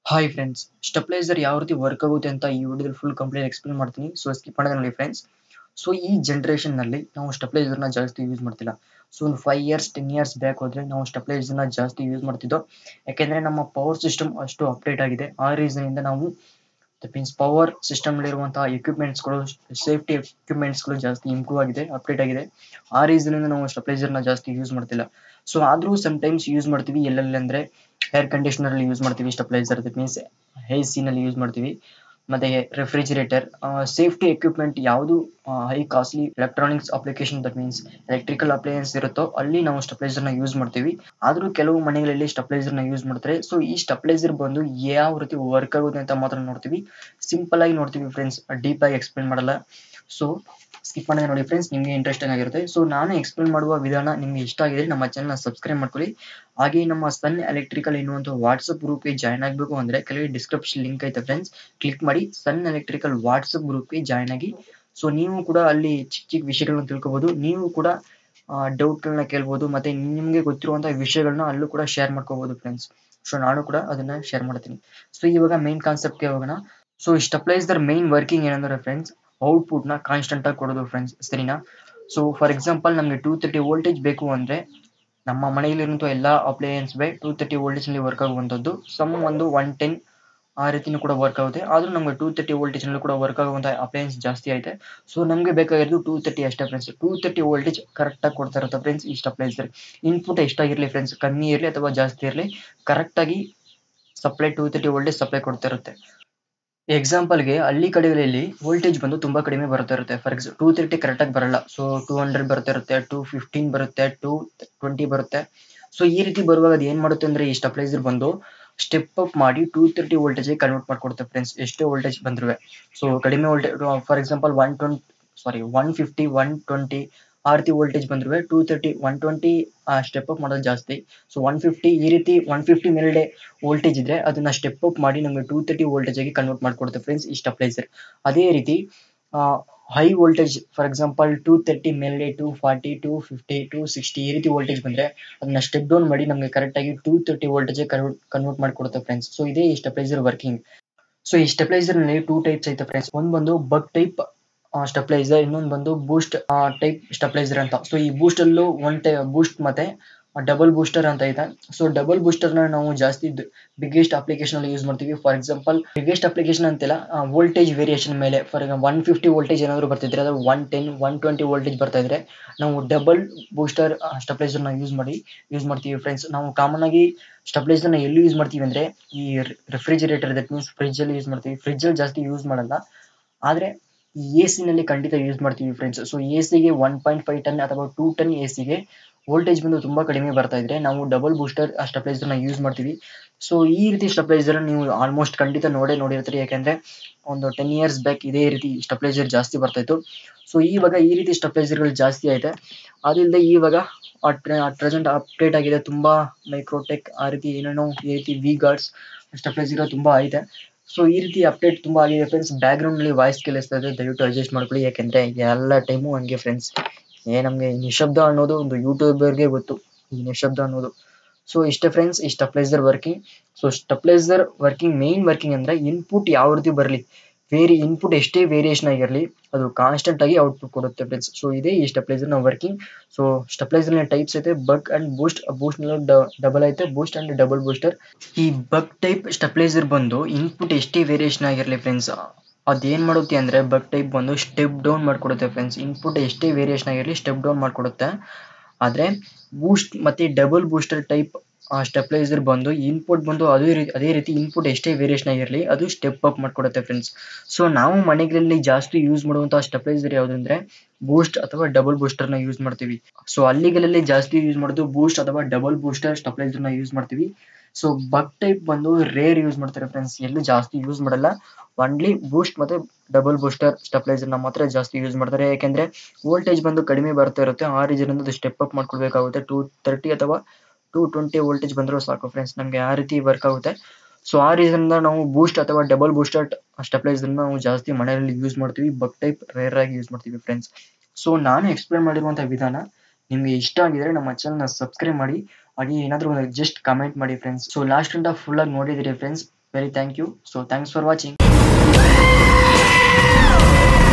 hi friends stabiliser ಯಾವ ರೀತಿ work ಆಗುತ್ತೆ ಅಂತ ಈ ವಿಡಿಯೋದಲ್ಲಿ ಫುಲ್ ಕಂಪ್ಲೀಟ್ ಎಕ್ಸ್ಪ್ಲೇನ್ ಮಾಡ್ತೀನಿ ಸೊ ಸ್ಕಿಪ್ ಮಾಡೋದು ನೋಡಿ ಫ್ರೆಂಡ್ಸ್ ಸೊ ಈ generation ನಲ್ಲಿ ನಾವು ಸ್ಟೆಪ್ಲೈಸರ್ನ ಜಾಸ್ತಿ ಯೂಸ್ ಮಾಡ್ತಿಲ್ಲ ಸೊ ಒಂದು five years ten years back ಹೋದ್ರೆ ನಾವು ಸ್ಟೆಪ್ಲೈಸರ್ನ ಜಾಸ್ತಿ ಯೂಸ್ ಮಾಡ್ತಿದ್ದೋ ಯಾಕೆಂದ್ರೆ ನಮ್ಮ ಪವರ್ ಸಿಸ್ಟಮ್ ಅಷ್ಟು ಅಪ್ಡೇಟ್ ಆಗಿದೆ ಆ ರೀಸನ್ ಇಂದ ನಾವು ದಟ್ ಮೀನ್ಸ್ ಪವರ್ ಸಿಸ್ಟಮ್ ಇರುವಂತಹ ಎಕ್ವಿಪ್ಮೆಂಟ್ಸ್ಗಳು ಸೇಫ್ಟಿ ಎಕ್ವಿಪ್ಮೆಂಟ್ಸ್ಗಳು ಜಾಸ್ತಿ ಇಂಪ್ರೂವ್ ಆಗಿದೆ ಅಪ್ಡೇಟ್ ಆಗಿದೆ ಆ ರೀಸನ್ ಇಂದ ನಾವು ಸ್ಟೆಪ್ಲೈಸರ್ನ ಜಾಸ್ತಿ ಯೂಸ್ ಮಾಡ್ತಿಲ್ಲ ಸೊ ಆದ್ರೂ ಟೈಮ್ಸ್ ಯೂಸ್ ಮಾಡ್ತೀವಿ ಎಲ್ಲೆಲ್ಲಿ ಅಂದ್ರೆ ಏರ್ ಕಂಡೀಷನರ್ ಅಲ್ಲಿ ಯೂಸ್ ಮಾಡ್ತೀವಿ stabiliser that means A C ನಲ್ಲಿ ಯೂಸ್ ಮಾಡ್ತೀವಿ ಮತ್ತೆ ರೆಫ್ರಿಜಿರೇಟರ್ ಸೇಫ್ಟಿ ಎಕ್ವಿಪ್ಮೆಂಟ್ ಯಾವುದು high costly electronics application that means electrical appliances ಇರುತ್ತೋ ಅಲ್ಲಿ ನಾವು ಸ್ಟೆಪ್ಲೈಸರ್ ನ ಯೂಸ್ ಮಾಡ್ತೀವಿ ಆದ್ರೂ ಕೆಲವು ಮನೆಗಳಲ್ಲಿ ಸ್ಟೆಪ್ಲೈಸರ್ ನ ಯೂಸ್ ಮಾಡ್ತಾರೆ ಸೊ ಈ ಸ್ಟೆಪ್ಲೈಸರ್ ಬಂದು ಯಾವ ರೀತಿ ವರ್ಕ್ ಆಗುತ್ತೆ ಅಂತ ಮಾತ್ರ ನೋಡ್ತೀವಿ ಸಿಂಪಲ್ ಆಗಿ ನೋಡ್ತೀವಿ ಫ್ರೆಂಡ್ಸ್ ಡೀಪ್ ಆಗಿ ಎಕ್ಸ್ಪ್ಲೇನ್ ಮಾಡಲ್ಲ ಸೊ ಸ್ಕಿಪ್ ಮಾಡಿದ್ರೆ ನೋಡಿ ಫ್ರೆಂಡ್ಸ್ ನಿಮಗೆ ಇಂಟ್ರೆಸ್ಟಿಂಗ್ ಆಗಿರುತ್ತೆ ಸೊ ನಾನು ಎಕ್ಸ್ಪ್ಲೇನ್ ಮಾಡುವ ವಿಧಾನ ನಿಮ್ಗೆ ಇಷ್ಟ ಆಗಿದೆ ನಮ್ಮ ಚಾನಲ್ನ ಸಬ್ಸ್ಕ್ರೈಬ್ ಮಾಡ್ಕೊಳ್ಳಿ ಹಾಗೆ ನಮ್ಮ ಸನ್ ಎಲೆಕ್ಟ್ರಿಕಲ್ ಎನ್ನುವಂಥ ವಾಟ್ಸಪ್ ಗ್ರೂಪ್ಗೆ ಜಾಯ್ನ್ ಆಗಬೇಕು ಅಂದ್ರೆ ಕೆಳಗೆ ಡಿಸ್ಕ್ರಿಪ್ಷನ್ ಲಿಂಕ್ ಐತೆ ಫ್ರೆಂಡ್ಸ್ ಕ್ಲಿಕ್ ಮಾಡಿ ಸನ್ ಎಲೆಕ್ಟ್ರಿಕಲ್ ವಾಟ್ಸಪ್ ಗ್ರೂಪ್ಗೆ ಜಾಯ್ನ್ ಆಗಿ ಸೊ ನೀವು ಕೂಡ ಅಲ್ಲಿ ಚಿಕ್ಕ ಚಿಕ್ಕ ವಿಷಯಗಳನ್ನ ತಿಳ್ಕೊಬಹುದು ನೀವು ಕೂಡ ಡೌಟ್ಗಳನ್ನ ಕೇಳ್ಬೋದು ಮತ್ತೆ ನಿಮಗೆ ಗೊತ್ತಿರುವಂತಹ ವಿಷಯಗಳನ್ನ ಅಲ್ಲೂ ಕೂಡ ಶೇರ್ ಮಾಡ್ಕೋಬಹುದು ಫ್ರೆಂಡ್ಸ್ ಸೊ ನಾನು ಕೂಡ ಅದನ್ನ ಶೇರ್ ಮಾಡ್ತೀನಿ ಸೊ ಇವಾಗ ಮೇನ್ ಕಾನ್ಸೆಪ್ಟ್ಗೆ ಹೋಗೋಣ ಸೊ ಈ ಸ್ಟೆಪ್ಲೈಸರ್ ಮೇನ್ ವರ್ಕಿಂಗ್ ಏನಂದ್ರೆ ಫ್ರೆಂಡ್ಸ್ ಔಟ್ಪುಟ್ ನ ಕಾನ್ಸ್ಟೆಂಟ್ ಆಗಿ ಕೊಡೋದು ಫ್ರೆಂಡ್ಸ್ ಸರಿನಾ ಸೊ ಫಾರ್ ಎಕ್ಸಾಂಪಲ್ ನಮಗೆ ಟೂ ತರ್ಟಿ ವೋಲ್ಟೇಜ್ ಬೇಕು ಅಂದ್ರೆ ನಮ್ಮ ಮನೆಯಲ್ಲಿರುವಂಥ ಎಲ್ಲ appliances by two thirty voltage ನಲ್ಲಿ ವರ್ಕ್ ಆಗುವಂಥದ್ದು ಸಮ್ ಒಂದು ಒನ್ ಟೆನ್ ಆ ರೀತಿನೂ ಕೂಡ ವರ್ಕ್ ಆಗುತ್ತೆ ಆದ್ರೂ ನಮಗೆ ಟೂ ತರ್ಟಿ ವೋಲ್ಟೇಜ್ ನಲ್ಲಿ ಕೂಡ ವರ್ಕ್ ಆಗುವಂತ ಅಪ್ಲಯನ್ಸ್ ಜಾಸ್ತಿ ಐತೆ ಸೊ ನಮಗೆ ಬೇಕಾಗಿರೋದು ಟೂ ತರ್ಟಿ ಅಷ್ಟೇ friends two thirty voltage correct ಆಗಿ ಕೊಡ್ತಾ ಇರುತ್ತೆ ಫ್ರೆಂಡ್ಸ್ ಈ ಸ್ಟೆಪ್ಲೈಸರ್ ಇನ್ಪುಟ್ ಎಷ್ಟಾಗಿರ್ಲಿ ಫ್ರೆಂಡ್ಸ್ ಕಮ್ಮಿ ಇರಲಿ ಅಥವಾ ಜಾಸ್ತಿ ಇರಲಿ ಕರೆಕ್ಟ್ ಆಗಿ supply two thirty voltage supply ಕೊಡ್ತಾ ಇರುತ್ತೆ ಎಕ್ಸಾಂಪಲ್ಗೆ ಹಳ್ಳಿ ಕಡೆಗಳಲ್ಲಿ ವೋಲ್ಟೇಜ್ ಬಂದು ತುಂಬಾ ಕಡಿಮೆ ಬರ್ತಾ ಇರುತ್ತೆ for example two thirty correct ಆಗಿ ಬರಲ್ಲ ಸೊ ಟೂ ಹಂಡ್ರೆಡ್ ಬರ್ತಾ ಇರುತ್ತೆ ಟೂ ಫಿಫ್ಟೀನ್ ಬರುತ್ತೆ ಟೂ ಟ್ವೆಂಟಿ ಬರುತ್ತೆ ಸೊ ಈ ರೀತಿ ಬರುವಾಗ ಅದು ಏನ್ ಮಾಡುತ್ತೆ ಅಂದ್ರೆ ಈ ಸ್ಟೆಪ್ಲೈಸರ್ ಬಂದು ಸ್ಟೆಪ್ ಅಪ್ ಮಾಡಿ ಟೂ ತರ್ಟಿ ವೋಲ್ಟೇಜ್ ಕನ್ವರ್ಟ್ ಮಾಡ್ಕೊಡುತ್ತೆ ಫ್ರೆಂಡ್ಸ್ ಎಷ್ಟೇ ವೋಲ್ಟೇಜ್ ಬಂದ್ರು ಸೊ ಕಡಿಮೆ voltage for example one twenty sorry one fifty one twenty ಆ ರೀತಿ ವೋಲ್ಟೇಜ್ ಬಂದ್ರು two thirty one twenty step up ಮಾಡೋದು ಜಾಸ್ತಿ ಸೊ ಒನ್ ಫಿಫ್ಟಿ ಈ ರೀತಿ ಒನ್ ಫಿಫ್ಟಿ ಮೇಲ್ಗಡೆ ವೋಲ್ಟೇಜ್ ಇದ್ರೆ ಅದನ್ನ ಸ್ಟೆಪ್ ಅಪ್ ಮಾಡಿ ನಮಗೆ ಟೂ ತರ್ಟಿ ವೋಲ್ಟೇಜ್ ಆಗಿ ಕನ್ವರ್ಟ್ ಮಾಡ್ಕೊಡುತ್ತೆ ಫ್ರೆಂಡ್ಸ್ ಈ ಸ್ಟೆಪ್ಲೈಸರ್ ಅದೇ ರೀತಿ high voltage for example two thirty ಮೇಲ್ಗಡೆ two forty two fifty two sixty ಈ ರೀತಿ ವೋಲ್ಟೇಜ್ ಬಂದ್ರೆ ಅದನ್ನ ಸ್ಟೆಪ್ ಡೌನ್ ಮಾಡಿ ನಮಗೆ ಕರೆಕ್ಟ್ ಆಗಿ ಟೂ ತರ್ಟಿ ವೋಲ್ಟೇಜ್ ಕನ್ವರ್ಟ್ ಮಾಡ್ಕೊಡುತ್ತೆ ಫ್ರೆಂಡ್ಸ್ ಸೊ ಇದೇ ಈ ಸ್ಟೆಪ್ಲೈಸರ್ ವರ್ಕಿಂಗ್ ಸೊ ಈ ಸ್ಟೆಪ್ಲೈಸರ್ ನಲ್ಲಿ ಟೂ ಟೈಪ್ಸ್ ಐತೆ ಫ್ರೆಂಡ್ಸ್ ಒಂದ್ ಬಂದು ಬಗ್ ಟೈಪ್ ಸ್ಟೆಪ್ಲೈಸರ್ ಇನ್ನೊಂದು ಬಂದು ಬೂಸ್ಟ್ ಟೈಪ್ ಸ್ಟೆಪ್ಲೈಸರ್ ಅಂತ ಸೊ ಈ ಬೂಸ್ಟ್ ಅಲ್ಲೂ ಒನ್ ಟೈ ಬೂಸ್ಟ್ ಮತ್ತೆ ಡಬಲ್ ಬೂಸ್ಟರ್ ಅಂತ ಇದೆ ಸೊ ಡಬಲ್ ಬೂಸ್ಟರ್ ನ ನಾವು ಜಾಸ್ತಿ ಬಿಗ್ಗೆಸ್ಟ್ ಅಪ್ಲಿಕೇಶನ್ ಅಲ್ಲಿ ಯೂಸ್ ಮಾಡ್ತೀವಿ ಫಾರ್ ಎಕ್ಸಾಂಪಲ್ ಬಿಗ್ಗೆಸ್ಟ್ ಅಪ್ಲಿಕೇಶನ್ ಅಂತಿಲ್ಲ ವೋಲ್ಟೇಜ್ ವೇರಿಯೇಷನ್ ಮೇಲೆ ಫಾರ್ ಒನ್ ಫಿಫ್ಟಿ ವೋಲ್ಟೇಜ್ ಏನಾದ್ರು ಬರ್ತಿದ್ರೆ ಅದು one ten one twenty voltage ಬರ್ತಾ ಇದ್ರೆ ನಾವು ಡಬಲ್ ಬೂಸ್ಟರ್ ಸ್ಟೆಪ್ಲೈಸರ್ ನ ಯೂಸ್ ಮಾಡಿ ಯೂಸ್ ಮಾಡ್ತೀವಿ ಫ್ರೆಂಡ್ಸ್ ನಾವು ಕಾಮನ್ ಆಗಿ ಸ್ಟೆಪ್ಲೈಸರ್ ನ ಎಲ್ಲಿ ಯೂಸ್ ಮಾಡ್ತೀವಿ ಅಂದ್ರೆ ಈ ರೆಫ್ರಿಜಿರೇಟರ್ ದಟ್ ಮೀನ್ಸ್ ಫ್ರಿಜ್ ಅಲ್ಲಿ ಯೂಸ್ ಮಾಡ್ತೀವಿ ಫ್ರಿಜ್ ಅಲ್ಲಿ ಜಾಸ್ತಿ ಯೂಸ್ ಮಾಡಲ್ಲ ಆದ್ರೆ ಎ ಸಿ ನಲ್ಲಿ ಖಂಡಿತ ಯೂಸ್ ಮಾಡ್ತೀವಿ ಫ್ರೆಂಡ್ಸ್ ಸೊ ಎ ಸಿಗೆ ಒನ್ ಪಾಯಿಂಟ್ ಫೈವ್ ಟನ್ ಅಥವಾ ಟೂ ಟನ್ ಎ ಸಿಗೆ ವೋಲ್ಟೇಜ್ ಬಂದು ತುಂಬಾ ಕಡಿಮೆ ಬರ್ತಾ ಇದ್ರೆ ನಾವು ಡಬಲ್ ಬೂಸ್ಟರ್ ಸ್ಟೆಪ್ಲೈಸರ್ ನ ಯೂಸ್ ಮಾಡ್ತೀವಿ ಸೊ ಈ ರೀತಿ ಸ್ಟೆಪ್ಲೈಸರ್ ನೀವು ಆಲ್ಮೋಸ್ಟ್ ಖಂಡಿತ ನೋಡೇ ನೋಡಿರ್ತೀರಿ ಯಾಕಂದ್ರೆ ಒಂದು ಟೆನ್ ಇಯರ್ಸ್ ಬ್ಯಾಕ್ ಇದೇ ರೀತಿ ಸ್ಟೆಪ್ಲೈಸರ್ ಜಾಸ್ತಿ ಬರ್ತಾ ಇತ್ತು ಸೊ ಇವಾಗ ಈ ರೀತಿ ಸ್ಟೆಪ್ಲೈಸರ್ಗಳು ಜಾಸ್ತಿ ಐತೆ ಅದಿಲ್ಲದೆ ಇವಾಗ ಪ್ರೆಸೆಂಟ್ ಅಪ್ಡೇಟ್ ಆಗಿದೆ ತುಂಬಾ ಮೈಕ್ರೋಟೆಕ್ ಆ ರೀತಿ ಏನೇನೋ ಈ ರೀತಿ ವಿ ಗಾರ್ಡ್ಸ್ ಸ್ಟೆಪ್ಲೈಸರ್ ತುಂಬಾ ಐತೆ ಸೊ ಈ ರೀತಿ ಅಪ್ಡೇಟ್ ತುಂಬಾ ಆಗಿದೆ ಫ್ರೆಂಡ್ಸ್ ಬ್ಯಾಕ್ ಗ್ರೌಂಡ್ ನಲ್ಲಿ ವಾಯ್ಸ್ ಕೇಳಿಸ್ತಾ ಇದೆ ದಯವಿಟ್ಟು ಅಡ್ಜಸ್ಟ್ ಮಾಡ್ಕೊಳ್ಳಿ ಯಾಕಂದ್ರೆ ಎಲ್ಲ ಟೈಮು ಹಂಗೆ ಫ್ರೆಂಡ್ಸ್ ಏ ನಮ್ಗೆ ನಿಶಬ್ದ ಅನ್ನೋದು ಒಂದು ಯೂಟ್ಯೂಬರ್ಗೆ ಗೊತ್ತು ಈ ನಿಶಬ್ದ ಅನ್ನೋದು ಸೊ ಇಷ್ಟೇ ಫ್ರೆಂಡ್ಸ್ ಈ stabiliser working so stabiliser working main working ಅಂದ್ರೆ ಇನ್ಪುಟ್ ಯಾವ ರೀತಿ ಬರಲಿ ವೇರಿ ಇನ್ಪುಟ್ ಎಷ್ಟೇ ವೇರಿಯೇಷನ್ ಆಗಿರಲಿ ಅದು ಕಾನ್ಸ್ಟೆಂಟ್ ಆಗಿ ಔಟ್ಪುಟ್ ಕೊಡುತ್ತೆ ಫ್ರೆಂಡ್ಸ್ ಸೊ ಇದೇ ಈ ಸ್ಟೆಪ್ಲೈಸರ್ ನ ವರ್ಕಿಂಗ್ ಸೊ ಸ್ಟೆಪ್ಲೈಸರ್ ನ ಟೈಪ್ಸ್ ಐತೆ buck and Boost Boost double ಐತೆ ಬೂಸ್ಟ್ ಅಂಡ್ ಡಬಲ್ ಬೂಸ್ಟರ್ ಈ ಬಗ್ ಟೈಪ್ ಸ್ಟೆಪ್ಲೈಸರ್ ಬಂದು ಇನ್ಪುಟ್ ಎಷ್ಟೇ ವೇರಿಯೇಷನ್ ಆಗಿರಲಿ ಫ್ರೆಂಡ್ಸ್ ಅದೇನ್ ಮಾಡುತ್ತೆ ಅಂದ್ರೆ ಬಗ್ ಟೈಪ್ ಬಂದು ಸ್ಟೆಪ್ ಡೌನ್ ಮಾಡ್ಕೊಡುತ್ತೆ ಫ್ರೆಂಡ್ಸ್ ಇನ್ಪುಟ್ ಎಷ್ಟೇ ವೇರಿಯೇಷನ್ ಆಗಿರಲಿ ಸ್ಟೆಪ್ ಡೌನ್ ಮಾಡ್ಕೊಡುತ್ತೆ ಆದ್ರೆ ಬೂಸ್ಟ್ ಮತ್ತೆ ಡಬಲ್ ಬೂಸ್ಟರ್ ಟೈಪ್ ಸ್ಟೆಪ್ಲೈಸರ್ ಬಂದು ಇನ್ಪುಟ್ ಬಂದು ಅದೇ ರೀತಿ ಅದೇ ರೀತಿ ಇನ್ಪುಟ್ ಎಷ್ಟೇ ವೇರಿಯೇಷನ್ ಆಗಿರಲಿ ಅದು ಸ್ಟೆಪ್ ಅಪ್ ಮಾಡ್ಕೊಡುತ್ತೆ ಫ್ರೆಂಡ್ಸ್ ಸೊ ನಾವು ಮನೆಗಳಲ್ಲಿ ಜಾಸ್ತಿ ಯೂಸ್ ಮಾಡುವಂತಹ ಸ್ಟೆಪ್ಲೈಸರ್ ಯಾವ್ದಂದ್ರೆ ಬೂಸ್ಟ್ ಅಥವಾ ಡಬಲ್ ಬೂಸ್ಟರ್ ನ ಯೂಸ್ ಮಾಡ್ತೀವಿ ಸೊ ಹಳ್ಳಿಗಳಲ್ಲಿ ಜಾಸ್ತಿ ಯೂಸ್ ಮಾಡೋದು ಬೂಸ್ಟ್ ಅಥವಾ ಡಬಲ್ ಬೂಸ್ಟರ್ ಸ್ಟೆಪ್ಲೈಸರ್ ನ ಯೂಸ್ ಮಾಡ್ತೀವಿ ಸೊ ಬಗ್ ಟೈಪ್ ಬಂದು ರೇರ್ ಯೂಸ್ ಮಾಡ್ತಾರೆ ಫ್ರೆಂಡ್ಸ್ ಎಲ್ಲೂ ಜಾಸ್ತಿ ಯೂಸ್ ಮಾಡಲ್ಲ ಒನ್ಲಿ ಬೂಸ್ಟ್ ಮತ್ತೆ ಡಬಲ್ ಬೂಸ್ಟರ್ ಸ್ಟೆಪ್ಲೈಸರ್ ನ ಮಾತ್ರ ಜಾಸ್ತಿ ಯೂಸ್ ಮಾಡ್ತಾರೆ ಯಾಕೆಂದ್ರೆ ವೋಲ್ಟೇಜ್ ಬಂದು ಕಡಿಮೆ ಬರ್ತಾ ಇರುತ್ತೆ ಆ ರೀಸನ್ ಅದು ಸ್ಟೆಪ್ ಅಪ್ ಮಾಡ್ಕೊಳ್ಬೇಕಾಗುತ್ತೆ ಟೂ ತರ್ಟಿ ಅಥವಾ ಟೂ ಟ್ವೆಂಟಿ ವೋಲ್ಟೇಜ್ ಬಂದರೂ ಸಾಕು ಫ್ರೆಂಡ್ಸ್ ನಮಗೆ ಆ ರೀತಿ ವರ್ಕ್ ಆಗುತ್ತೆ ಸೊ ಆ ರೀಸನ್ ನಾವು ಬೂಸ್ಟ್ ಅಥವಾ ಡಬಲ್ ಬೂಸ್ಟರ್ ಸ್ಟೆಪ್ಲೈಸರ್ ನಾವು ಜಾಸ್ತಿ ಮನೆಯಲ್ಲಿ ಯೂಸ್ ಮಾಡ್ತೀವಿ ಬಗ್ ಟೈಪ್ ರೇರ್ ಆಗಿ ಯೂಸ್ ಮಾಡ್ತೀವಿ ಫ್ರೆಂಡ್ಸ್ ಸೊ ನಾನು ಎಕ್ಸ್ಪ್ಲೇನ್ ಮಾಡಿರುವಂತಹ ವಿಧಾನ ನಿಮ್ಗೆ ಇಷ್ಟ ಆಗಿದ್ರೆ ನಮ್ಮ ಚಾನಲ್ನ ಸಬ್ಸ್ಕ್ರೈಬ್ ಮಾಡಿ ಹಾಗೆ ಏನಾದರೂ ಒಂದು ಜಸ್ಟ್ ಕಮೆಂಟ್ ಮಾಡಿ ಫ್ರೆಂಡ್ಸ್ ಸೊ ಲಾಸ್ಟ್ ಗಂಟ ಫುಲ್ ಆಗಿ ನೋಡಿದಿರಿ friends very thank you so thanks for watching